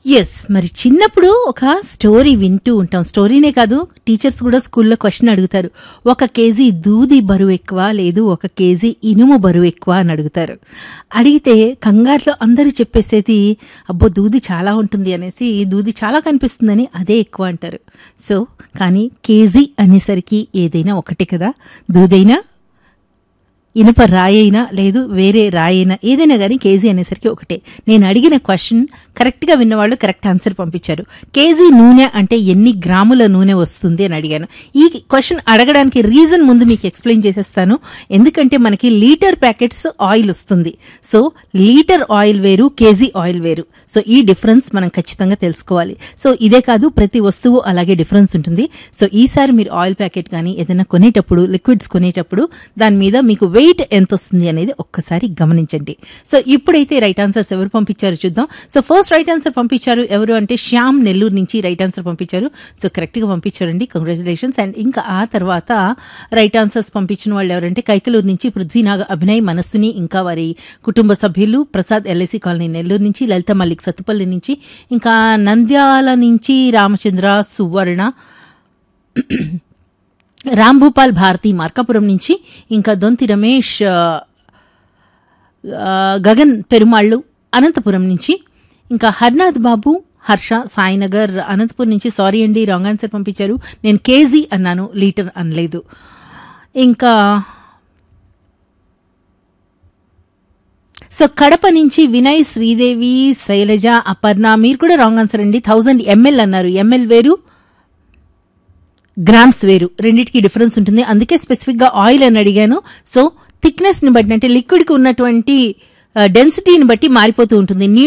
yes మరి చిన్నప్పుడు ఒక స్టోరీ వింటూ ఉంటాం స్టోరీనే కాదు టీచర్స్ కూడా స్కూల్లో క్వశ్చన్ అడుగుతారు ఒక కేజీ దూది బరువు ఎక్కువ లేదు ఒక కేజీ ఇనుము బరువు ఎక్కువ అని అడుగుతారు అడిగితే కంగారులో అందరూ చెప్పేసేది అబ్బో దూది చాలా ఉంటుంది అనేసి దూది చాలా కనిపిస్తుందని అదే ఎక్కువ అంటారు సో కానీ కేజీ అనేసరికి ఏదైనా ఒకటే కదా దూదైనా ఇనుప రాయైనా లేదు వేరే రాయైనా ఏదైనా కానీ కేజీ అనేసరికి ఒకటే నేను అడిగిన క్వశ్చన్ కరెక్ట్గా విన్నవాళ్ళు కరెక్ట్ ఆన్సర్ పంపించారు కేజీ నూనె అంటే ఎన్ని గ్రాముల నూనె వస్తుంది అని అడిగాను ఈ క్వశ్చన్ అడగడానికి రీజన్ ముందు మీకు ఎక్స్ప్లెయిన్ చేసేస్తాను ఎందుకంటే మనకి లీటర్ ప్యాకెట్స్ ఆయిల్ వస్తుంది సో లీటర్ ఆయిల్ వేరు కేజీ ఆయిల్ వేరు సో ఈ డిఫరెన్స్ మనం ఖచ్చితంగా తెలుసుకోవాలి సో ఇదే కాదు ప్రతి వస్తువు అలాగే డిఫరెన్స్ ఉంటుంది సో ఈసారి మీరు ఆయిల్ ప్యాకెట్ కానీ ఏదైనా కొనేటప్పుడు లిక్విడ్స్ కొనేటప్పుడు దాని మీద మీకు వెయిట్ ఎంత వస్తుంది అనేది ఒక్కసారి గమనించండి సో ఇప్పుడైతే రైట్ ఆన్సర్స్ ఎవరు పంపించారు చూద్దాం సో ఫస్ట్ రైట్ ఆన్సర్ పంపించారు ఎవరు అంటే శ్యామ్ నెల్లూరు నుంచి రైట్ ఆన్సర్ పంపించారు సో కరెక్ట్గా పంపించారండి కంగ్రాచులేషన్స్ అండ్ ఇంకా ఆ తర్వాత రైట్ ఆన్సర్స్ పంపించిన వాళ్ళు ఎవరంటే కైకలూరు నుంచి పృథ్వీనాగ అభినయ్ మనస్సుని ఇంకా వారి కుటుంబ సభ్యులు ప్రసాద్ ఎల్ఐసి కాలనీ నెల్లూరు నుంచి లలిత మల్లిక్ సత్తుపల్లి నుంచి ఇంకా నంద్యాల నుంచి రామచంద్ర సువర్ణ రామ్ భూపాల్ భారతి మార్కాపురం నుంచి ఇంకా దొంతి రమేష్ ఆ, ఆ, గగన్ పెరుమాళ్ళు అనంతపురం నుంచి ఇంకా హర్నాథ్ బాబు హర్ష సాయినగర్ అనంతపురం నుంచి సారీ అండి రాంగ్ ఆన్సర్ పంపించారు నేను కేజీ అన్నాను లీటర్ అనలేదు ఇంకా సో కడప నుంచి వినయ్ శ్రీదేవి శైలజ అపర్ణ మీరు కూడా రాంగ్ ఆన్సర్ అండి థౌజండ్ ఎంఎల్ అన్నారు ఎంఎల్ వేరు గ్రామ్స్ వేరు రెండింటికి డిఫరెన్స్ ఉంటుంది అందుకే స్పెసిఫిక్గా ఆయిల్ అని అడిగాను సో థిక్నెస్ని బట్టి అంటే లిక్విడ్కి ఉన్నటువంటి డెన్సిటీని బట్టి మారిపోతూ ఉంటుంది